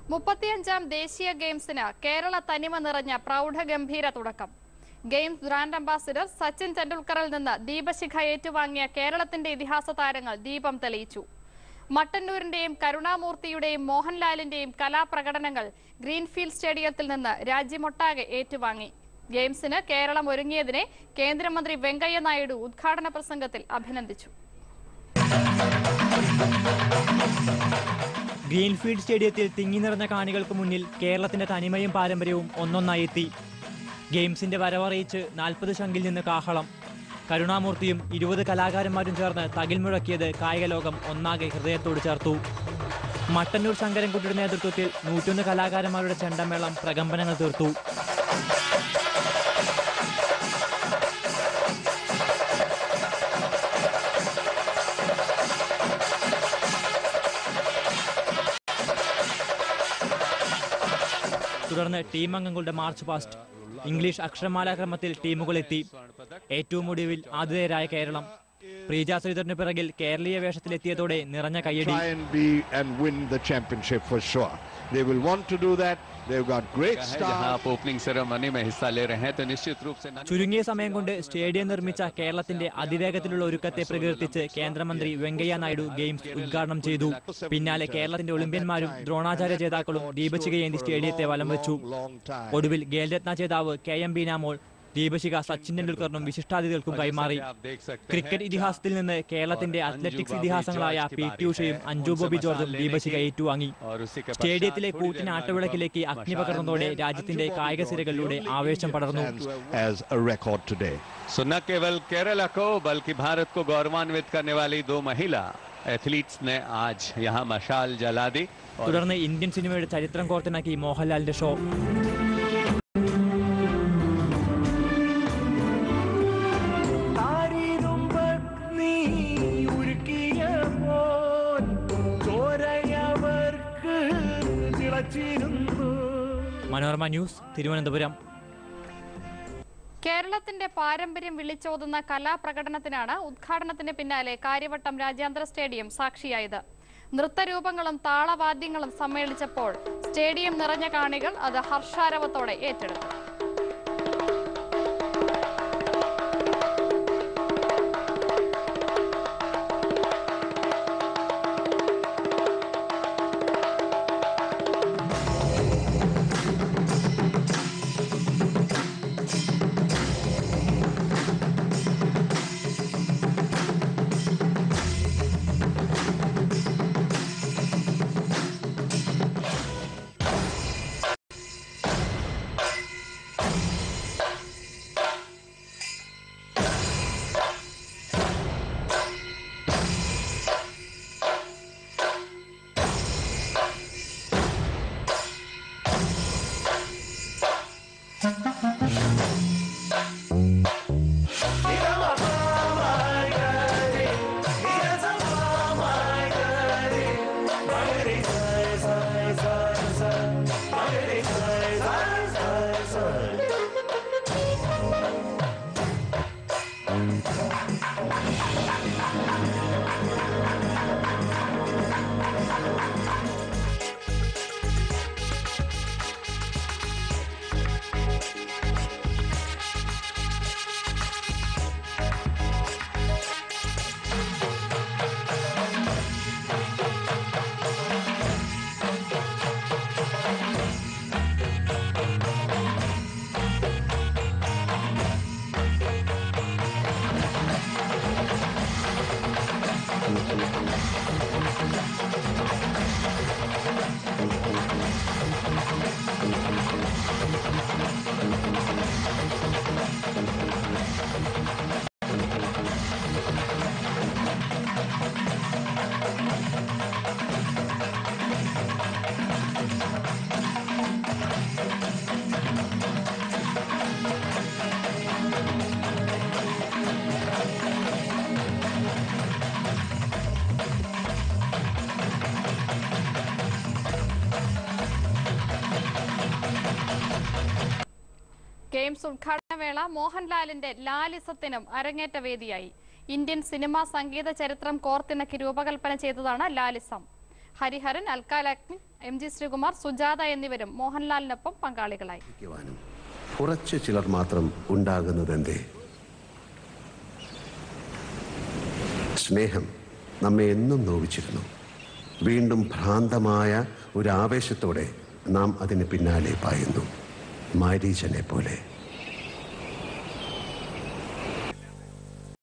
മുപ്പത്തിയഞ്ചാം ദേശീയ ഗെയിംസിന് കേരള തനിമ നിറഞ്ഞ പ്രൗഢഗംഭീര തുടക്കം ഗെയിംസ് ബ്രാൻഡ് അംബാസിഡർ സച്ചിൻ തെണ്ടുൽക്കറിൽ നിന്ന് ദീപശിഖ ഏറ്റുവാങ്ങിയ കേരളത്തിന്റെ ഇതിഹാസ താരങ്ങൾ ദീപം തെളിയിച്ചു മട്ടന്നൂരിന്റെയും കരുണാമൂർത്തിയുടെയും മോഹൻലാലിന്റെയും കലാപ്രകടനങ്ങൾ ഗ്രീൻഫീൽഡ് സ്റ്റേഡിയത്തിൽ നിന്ന് രാജ്യമൊട്ടാകെ ഏറ്റുവാങ്ങി ഗെയിംസിന് കേരളം ഒരുങ്ങിയതിനെ കേന്ദ്രമന്ത്രി വെങ്കയ്യ നായിഡു ഉദ്ഘാടന പ്രസംഗത്തിൽ അഭിനന്ദിച്ചു ഗ്രീൻഫീൽഡ് സ്റ്റേഡിയത്തിൽ തിങ്ങി നിറഞ്ഞ കാണികൾക്ക് മുന്നിൽ കേരളത്തിന്റെ തനിമയും പാരമ്പര്യവും ഒന്നൊന്നായി എത്തി ഗെയിംസിന്റെ വരവറിയിച്ച് നാൽപ്പത് ശങ്കിൽ നിന്ന് കാഹളം കരുണാമൂർത്തിയും ഇരുപത് കലാകാരന്മാരും ചേർന്ന് തകിൽ മുഴക്കിയത് കായിക ലോകം ഒന്നാകെ ഹൃദയത്തോട് ചേർത്തു മട്ടന്നൂർ ശങ്കരൻകുട്ടിയുടെ നേതൃത്വത്തിൽ നൂറ്റൊന്ന് കലാകാരന്മാരുടെ ചെണ്ടമേളം പ്രകമ്പനങ്ങൾ തീർത്തു തുടർന്ന് ടീം അംഗങ്ങളുടെ മാർച്ച് പാസ്റ്റ് ഇംഗ്ലീഷ് അക്ഷരമാലാക്രമത്തിൽ ടീമുകൾ എത്തി ഏറ്റവും ഒടുവിൽ ആതിഥേയരായ കേരളം പ്രീജ ശ്രീധറിന് പിറകിൽ കേരളീയ വേഷത്തിലെത്തിയതോടെ നിറഞ്ഞ കയ്യടി try and be and win the championship for sure. They will want to do that. They've got great है जहां stars. आप ओपनिंग सेरेमनी में हिस्सा ले रहे हैं तो निश्चित रूप से न- ചുരുങ്ങിയ സമയം കൊണ്ട് സ്റ്റേഡിയം നിർമ്മിച്ച കേരളത്തിന്റെ അതിവേഗത്തിലുള്ള ഒരുക്കത്തെ പ്രകീർത്തിച്ച് കേന്ദ്രമന്ത്രി വെങ്കയ്യ നായിഡു ഗെയിംസ് ഉദ്ഘാടനം ചെയ്തു പിന്നാലെ കേരളത്തിന്റെ ഒളിമ്പ്യന്മാരും ദ്രോണാചാര്യ ജേതാക്കളും ദീപശിഖയേന്തി സ്റ്റേഡിയത്തെ വലം വെച്ചു Long time. ഒടുവിൽ ഖേൽരത്ന ജേതാവ് കെ എം ബീനാമോൾ ദീപശിഖ സച്ചിൻ ടെണ്ടുൽക്കറിനും വിശിഷ്ടാതിഥികൾക്കും കൈമാറി आप देख सकते ക്രിക്കറ്റ് ഇതിഹാസത്തിൽ നിന്ന് കേരളത്തിന്റെ അത്ലറ്റിക്സ് ഇതിഹാസങ്ങളായ പി ടി ഉഷയും അഞ്ജു ബോബി ജോർജും ദീപശിഖ ഏറ്റുവാങ്ങി और उसी के സ്റ്റേഡിയത്തിലെ पश्चात थोड़ी കൂറ്റിന് देर बाद ആട്ടവിളക്കിലേക്ക് അഗ്നി പകർന്നതോടെ രാജ്യത്തിന്റെ കായിക സിരകളിലൂടെ ആവേശം പടർന്നു As a record today. सो न केवल केरला को बल्कि भारत को गौरवान्वित करने वाली दो महिला एथलीट्स ने आज यहाँ मशाल जला दी और തുടർന്ന് ഇന്ത്യൻ സിനിമയുടെ ചരിത്രം കോർത്തിണക്കി മോഹൻലാലിന്റെ ഷോ മനോരമ ന്യൂസ് തിരുവനന്തപുരം കേരളത്തിന്റെ പാരമ്പര്യം വിളിച്ചോതുന്ന കലാപ്രകടനത്തിനാണ് ഉദ്ഘാടനത്തിന് പിന്നാലെ കാര്യവട്ടം രാജ്യാന്തര സ്റ്റേഡിയം സാക്ഷിയായത് നൃത്തരൂപങ്ങളും താളവാദ്യങ്ങളും സമ്മേളിച്ചപ്പോൾ സ്റ്റേഡിയം നിറഞ്ഞ കാണികൾ അത് ഹർഷാരവത്തോടെ ഏറ്റെടുത്തു ഗെയിംസ് ഉദ്ഘാടനവേള മോഹൻലാലിന്റെ ലാലിസത്തിനും അരങ്ങേറ്റ വേദിയായി ഇന്ത്യൻ സിനിമാ സംഗീത ചരിത്രം കോർത്തിണക്കി രൂപകൽപ്പന ചെയ്തതാണ് ലാലിസം ഹരിഹരൻ അൽക്കാലഗ്നി എം ജി ശ്രീകുമാർ സുജാത എന്നിവരും മോഹൻലാലിനൊപ്പം പങ്കാളികളായി ക്കുവാനും കുറച്ച് ചിലർ മാത്രം ഉണ്ടാകുന്നതെന്തേ സ്നേഹം നമ്മെ എന്നും നോവിച്ചിരുന്നു വീണ്ടും ഭ്രാന്തമായ ഒരു ആവേശത്തോടെ നാം അതിന് പിന്നാലെ പായുന്നു മാരീചനെ പോലെ